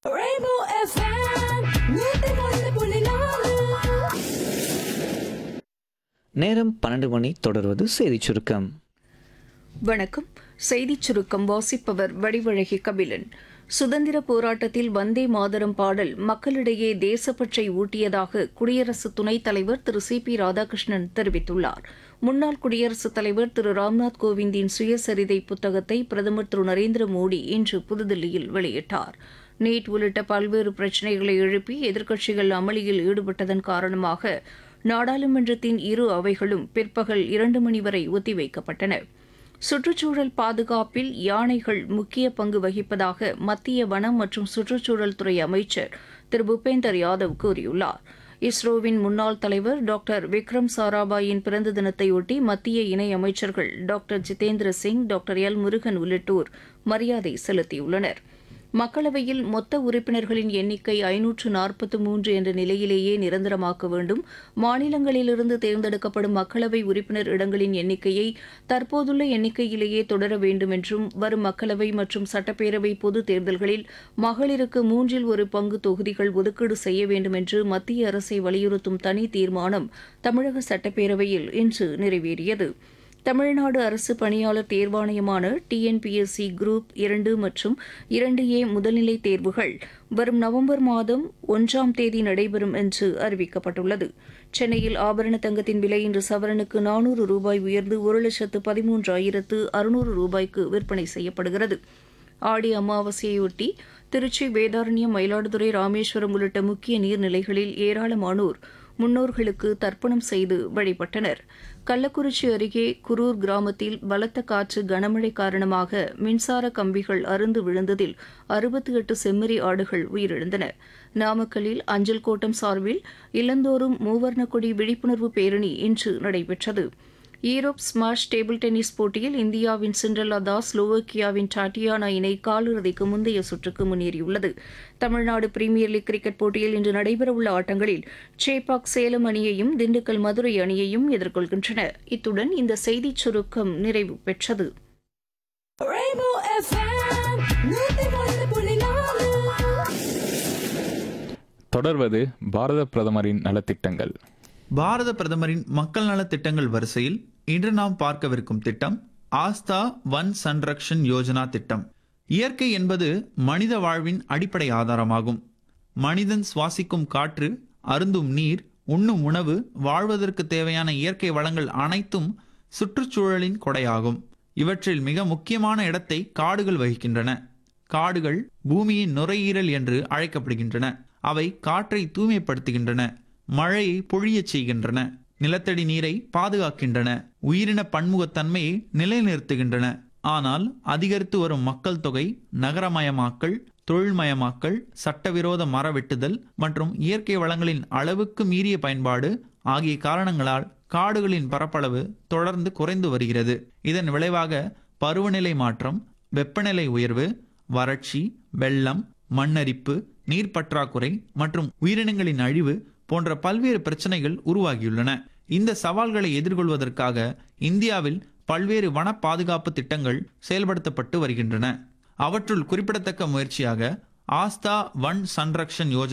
Rainbow FM, நூத்தி ஒன்று புள்ளி நாலு நேரம் பன்னெண்டு மணி தொடர்வது செய்திச் சுருக்கம் வணக்கம் செய்திச் சுருக்கம் வாசிப்பவர் வடிவழகி கபிலன் சுதந்திர போராட்டத்தில் வந்தே மாதரம் பாடல் மக்களிடையே தேசப்பற்றை ஊட்டியதாக குடியரசு துணைத் தலைவர் திரு சி பி ராதாகிருஷ்ணன் தெரிவித்துள்ளார் முன்னாள் குடியரசுத் தலைவர் திரு ராம்நாத் கோவிந்தின் சுயசரிதை புத்தகத்தை பிரதமர் திரு நரேந்திர மோடி இன்று புதுதில்லியில் வெளியிட்டார் நீட் உள்ளிட்ட பல்வேறு பிரச்சினைகளை எழுப்பி எதிர்க்கட்சிகள் அமளியில் ஈடுபட்டதன் காரணமாக நாடாளுமன்றத்தின் இரு அவைகளும் பிற்பகல் இரண்டு மணி வரை ஒத்திவைக்கப்பட்டன சுற்றுச்சூழல் பாதுகாப்பில் யானைகள் முக்கிய பங்கு வகிப்பதாக மத்திய வனம் மற்றும் சுற்றுச்சூழல் துறை அமைச்சர் திரு பூபேந்தர் யாதவ் கூறியுள்ளார் இஸ்ரோவின் முன்னாள் தலைவர் டாக்டர் விக்ரம் சாராபாயின் பிறந்த தினத்தையொட்டி மத்திய இணை அமைச்சர்கள் doctor Jitendra Singh doctor L Murugan உள்ளிட்டோர் மரியாதை செலுத்தியுள்ளனர் மக்களவையில் மொத்த உறுப்பினர்களின் எண்ணிக்கை ஐநூற்று நாற்பத்து மூன்று என்ற நிலையிலேயே நிரந்தரமாக்க வேண்டும் மாநிலங்களிலிருந்து தேர்ந்தெடுக்கப்படும் மக்களவை உறுப்பினர் இடங்களின் எண்ணிக்கையை தற்போதுள்ள எண்ணிக்கையிலேயே தொடர வேண்டும் என்றும் வரும் மக்களவை மற்றும் சட்டப்பேரவை பொது தேர்தல்களில் மகளிருக்கு மூன்றில் ஒரு பங்கு தொகுதிகள் ஒதுக்கீடு செய்ய வேண்டும் என்று மத்திய அரசை வலியுறுத்தும் தனி தீர்மானம் தமிழக சட்டப்பேரவையில் இன்று நிறைவேறியது தமிழ்நாடு அரசு பணியாளர் தேர்வாணையமான டிஎன்பிஎஸ்சி குரூப் இரண்டு மற்றும் இரண்டு ஏ முதல்நிலை தேர்வுகள் வரும் நவம்பர் மாதம் ஒன்றாம் தேதி நடைபெறும் என்று அறிவிக்கப்பட்டுள்ளது சென்னையில் ஆபரண தங்கத்தின் விலை இன்று சவரனுக்கு நானூறு ரூபாய் உயர்ந்து ஒரு லட்சத்து பதிமூன்றாயிரத்து அறுநூறு ரூபாய்க்கு விற்பனை செய்யப்படுகிறது ஆடி அமாவாசையொட்டி திருச்சி வேதாரண்யம் மயிலாடுதுறை ராமேஸ்வரம் உள்ளிட்ட முக்கிய நீர்நிலைகளில் ஏராளமானோர் முன்னோர்களுக்கு தர்ப்பணம் செய்து வழிபட்டனர் கள்ளக்குறிச்சி அருகே குரூர் கிராமத்தில் பலத்த காற்று கனமழை காரணமாக மின்சார கம்பிகள் அருந்து விழுந்ததில் அறுபத்தி எட்டு செம்மறி ஆடுகள் உயிரிழந்தன நாமக்கல்லில் அஞ்சல் கோட்டம் சார்பில் இல்லந்தோறும் மூவர்ண கொடி விழிப்புணர்வு பேரணி இன்று நடைபெற்றது ஈரோப் ஸ்மாஷ் டேபிள் டென்னிஸ் போட்டியில் இந்தியாவின் சிண்ட்ரலா தாஸ் ஸ்லோவோக்கியாவின் டாட்டியானா இணை காலிறுதிக்கு முந்தைய சுற்றுக்கு முன்னேறியுள்ளது தமிழ்நாடு பிரீமியர் லீக் கிரிக்கெட் போட்டியில் இன்று நடைபெறவுள்ள ஆட்டங்களில் சேப்பாக் சேலம் அணியையும் திண்டுக்கல் மதுரை அணியையும் எதிர்கொள்கின்றன இத்துடன் இந்த செய்திச் சுருக்கம் நிறைவு பெற்றது Rainbow FM, நூத்தி ஒன்று புள்ளி நாலு தொடர்வது பாரத பிரதமரின் நலத்திட்டங்கள் பாரத பிரதமரின் மக்கள் நலத் திட்டங்கள் வரிசையில் இன்று நாம் பார்க்கவிருக்கும் திட்டம் ஆஸ்தா வன் சன்ரக்ஷன் யோஜனா திட்டம் இயற்கை என்பது மனித வாழ்வின் அடிப்படை ஆதாரமாகும் மனிதன் சுவாசிக்கும் காற்று அருந்தும் நீர் உண்ணும் உணவு வாழ்வதற்கு தேவையான இயற்கை வளங்கள் அனைத்தும் சுற்றுச்சூழலின் கொடையாகும் இவற்றில் மிக முக்கியமான இடத்தை காடுகள் வகிக்கின்றன காடுகள் பூமியின் நுரையீரல் என்று அழைக்கப்படுகின்றன அவை காற்றை தூய்மைப்படுத்துகின்றன மழையை பொழியச் செய்கின்றன நிலத்தடி நீரை பாதுகாக்கின்றன உயிரின பன்முகத்தன்மையை நிலைநிறுத்துகின்றன ஆனால் அதிகரித்து வரும் மக்கள் தொகை நகரமயமாக்கல் தொழில்மயமாக்கல் சட்டவிரோத மர வெட்டுதல் மற்றும் இயற்கை வளங்களின் அளவுக்கு மீறிய பயன்பாடு ஆகிய காரணங்களால் காடுகளின் பரப்பளவு தொடர்ந்து குறைந்து வருகிறது இதன் விளைவாக பருவநிலை மாற்றம் வெப்பநிலை உயர்வு வறட்சி வெள்ளம் மண்ணரிப்பு நீர் பற்றாக்குறை மற்றும் உயிரினங்களின் அழிவு போன்ற பல்வேறு பிரச்சனைகள் உருவாகியுள்ளன இந்த சவால்களை எதிர்கொள்வதற்காக இந்தியாவில் பல்வேறு வன பாதுகாப்பு திட்டங்கள் செயல்படுத்தப்பட்டு வருகின்றன அவற்றுள் குறிப்பிடத்தக்க முயற்சியாக ஆஸ்தா வன் சன்ரக்ஷன் யோஜனா